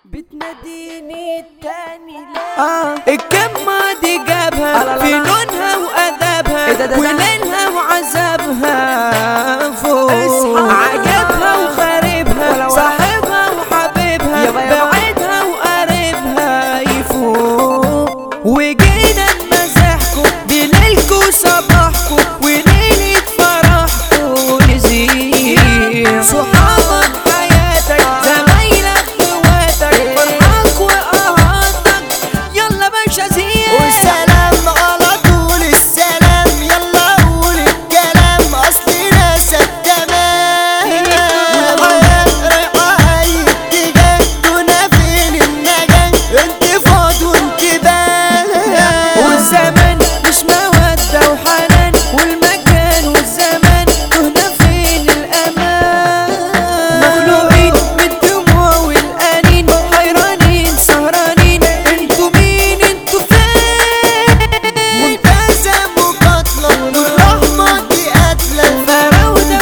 بتناديني التاني ليه آه الكمة دي جابها لا لا في لا. لونها وأدابها إيه ده ده ده؟ وليلها وعذابها فوق اصحى. عجبها وخاربها ولا ولا. صاحبها وحبيبها يابا يابا. بعيدها وقريبها يفوق وجينا نمزحكم بليلكوا صباحكم وليلة فرحكم نزيد صحابك حياتك زمايلك اخواتك فرحك وقهاتك يلا باشا زين والسلام على طول السلام يلا قول الكلام اصلي ناسك تمام والحياة رايحة اي اتجاه دونا فين النجاة انت فاض وانت بان والزمن مش مودة وحنان والمكان والزمان تهنا فين الأمان مخلوقين من الدموع والأنين حيرانين سهرانين انتوا مين انتوا فين ملتزم وقاتلة والرحمة دي قاتلة فراودة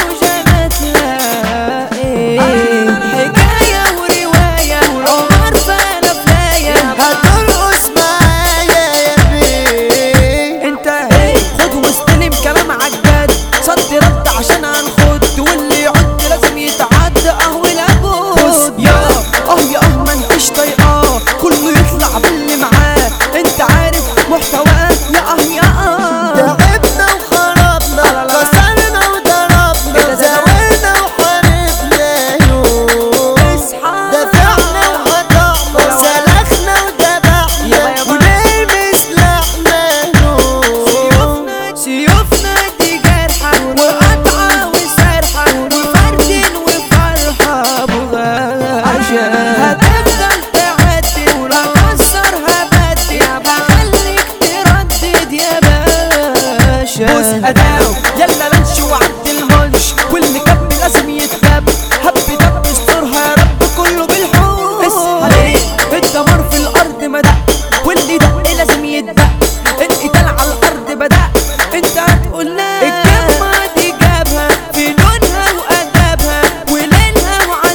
وجناتها ايه حكاية ورواية عمر فانا فلاية هترقص معايا يا بيه انت خد واستلم كلام عجاد صد رد عشان هنخد واللي يعد لازم يتعد اهو لابد يا اه يا اه ما انتش طايقاه كله يطلع باللي معاه انت عارف محتواه يا اه يا اه تعبنا وخربنا كسرنا وضربنا زاولنا وحاربنا يوم اصحى دفعنا وقطعنا سلخنا وذبحنا ونلمس لحنا يوم سيوفنا سيوفنا دي جرحة وقطعة وسرحة وفرد وفرحة بغاشة هتفضل تعدي ولا كسرها بدي بخليك تردد يا باشا بص أداو يلا لنش وعد المنش واللي كب لازم يتكب هب دب استرها يا رب كله بالحب اصحى الدمار في الأرض مدق واللي دق لازم يدق القتال على الارض بدا انت هتقول لا الجمة دي جابها في لونها وادابها وليلها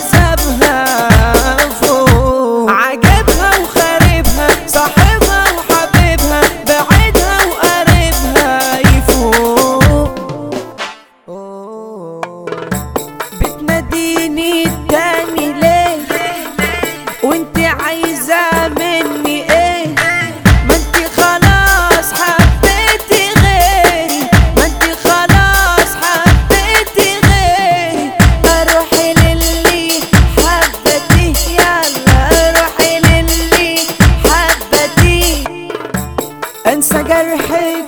وعذابها فوق عجبها وخاربها صاحبها وحبيبها بعيدها وقريبها يفوق بتناديني التاني ليه وانت عايزة مني ايه ما انت خلاص حبيتي غيري ما انت خلاص حبيتي غيري اروحي للي حبتي يلا اروحي للي حبتي انسى جرحك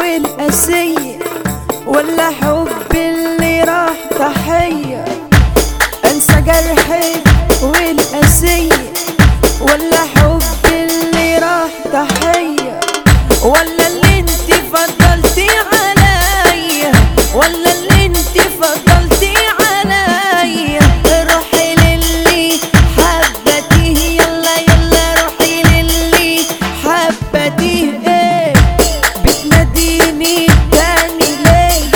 والقسية ولا حب اللي راح ضحية انسى جرحك والقسية ولا حب اللي راح ضحية ولا اللي انت فضلتي عليا ولا اللي انت فضلتي عليا روحي للي حبتيه يلا يلا روحي للي حبتيه ايه بتناديني تاني ليه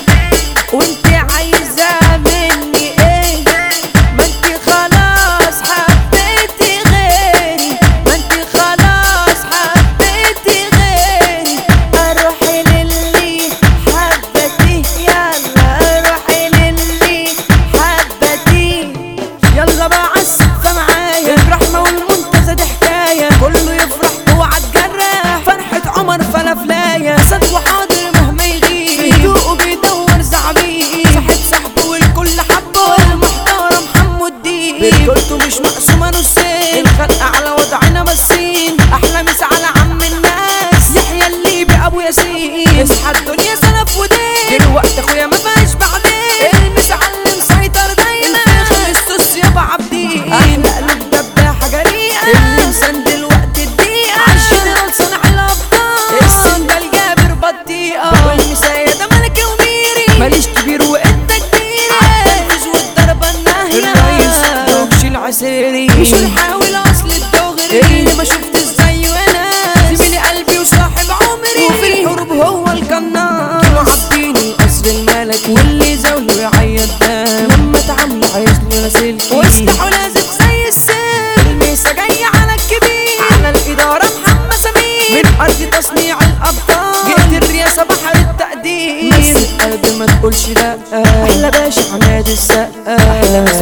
وانت عايزة مني ايه ما انت خلاص حبيتي غيري ما انت خلاص حبيتي غيري اروحي للي حبتي يلا اروحي للي حبتي يلا بقى عالسقفة معايا الرحمة والمنتزه دي حكاية كله يفرح اوعى تجرح فرحة عمر فلافلاية اسد وحاضر مهما يغيب بيدوق بيدور زعبيب صاحب صاحبه والكل حبه المحترم حمو الدين رجولته مش مقسومة نصين الخلق على وضعنا مسين احلى مسا على عم الناس يحيى الليبي ابو ياسين اصحى الدنيا سلف ودين دلوقتي اخويا ما فيهاش بعدين المس على اللي مسيطر دايما الفخر يابا عابدين احلى قلوب دباحة جريئة اللي مسند الوقت الدقيقة عالجنرال صنع الابطال السندال جابر بطيئة والمسايا ده ملكي وميري ماليش كبير وانت كبير عالتنفيذ والضربة الناهية الرئيس دوبش العسيري مش الحاول اصل الدغري اللي ما شفت ازاي وانا زميلي قلبي وصاحب عمري وفي الحروب هو القناص كانوا عابدين القصر الملك واللي زاوله يعيط دم لما تعاملوا عايز له لاسلكي واستحوا لازم زي السيل الميسا تصنيع الابطال جئت الرياسه بحر التقديم قلبي ما تقولش لا احلى باشا عماد السقا احلى